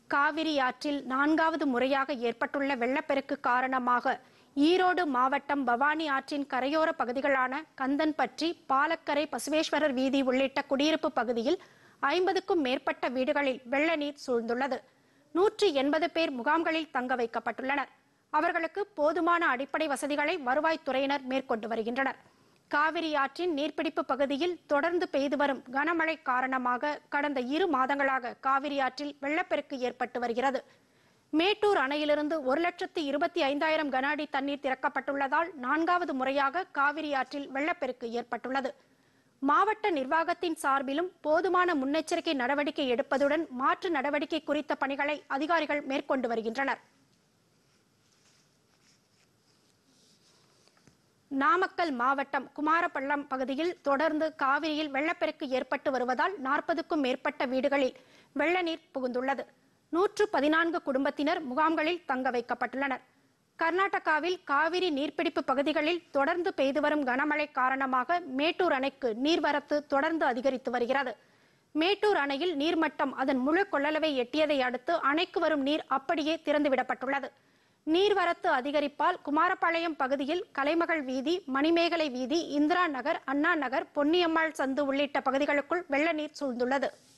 காவிரி ஆற்றில் நான்காவது முறையாக ஏற்பட்டுள்ள வெள்ளப்பெருக்கு காரணமாக ஈரோடு மாவட்டம் பவானி ஆற்றின் கரையோர பகுதிகளான கந்தன்பற்றி பாலக்கரை பசுவேஸ்வரர் வீதி உள்ளிட்ட குடியிருப்பு பகுதியில் ஐம்பதுக்கும் மேற்பட்ட வீடுகளில் வெள்ள நீர் சூழ்ந்துள்ளது நூற்றி எண்பது பேர் முகாம்களில் தங்க வைக்கப்பட்டுள்ளனர் அவர்களுக்கு போதுமான அடிப்படை வசதிகளை வருவாய்த்துறையினர் மேற்கொண்டு வருகின்றனர் காவிரி ஆற்றின் நீர்பிடிப்பு பகுதியில் தொடர்ந்து பெய்து வரும் கனமழை காரணமாக கடந்த இரு மாதங்களாக காவிரி ஆற்றில் வெள்ளப்பெருக்கு ஏற்பட்டு வருகிறது மேட்டூர் அணையிலிருந்து ஒரு லட்சத்து இருபத்தி ஐந்தாயிரம் கன அடி தண்ணீர் திறக்கப்பட்டுள்ளதால் நான்காவது முறையாக காவிரி ஆற்றில் வெள்ளப்பெருக்கு ஏற்பட்டுள்ளது மாவட்ட நிர்வாகத்தின் சார்பிலும் போதுமான முன்னெச்சரிக்கை நடவடிக்கை எடுப்பதுடன் மாற்று நடவடிக்கை குறித்த பணிகளை அதிகாரிகள் மேற்கொண்டு வருகின்றனர் நாமக்கல் மாவட்டம் குமாரப்பள்ளம் பகுதியில் தொடர்ந்து காவிரியில் வெள்ளப்பெருக்கு ஏற்பட்டு வருவதால் நாற்பதுக்கும் மேற்பட்ட வீடுகளில் வெள்ள நீர் புகுந்துள்ளது நூற்று பதினான்கு குடும்பத்தினர் முகாம்களில் தங்க வைக்கப்பட்டுள்ளனர் கர்நாடகாவில் காவிரி நீர்பிடிப்பு பகுதிகளில் தொடர்ந்து பெய்து வரும் கனமழை காரணமாக மேட்டூர் அணைக்கு நீர்வரத்து தொடர்ந்து அதிகரித்து வருகிறது மேட்டூர் அணையில் நீர்மட்டம் அதன் முழு கொள்ளளவை எட்டியதை அடுத்து அணைக்கு வரும் நீர் அப்படியே திறந்துவிடப்பட்டுள்ளது நீர்வரத்து அதிகரிப்பால் குமாரபாளையம் பகுதியில் கலைமகள் வீதி மணிமேகலை வீதி இந்திரா நகர் அண்ணா நகர் பொன்னியம்மாள் சந்து உள்ளிட்ட பகுதிகளுக்குள் வெள்ள நீர் சூழ்ந்துள்ளது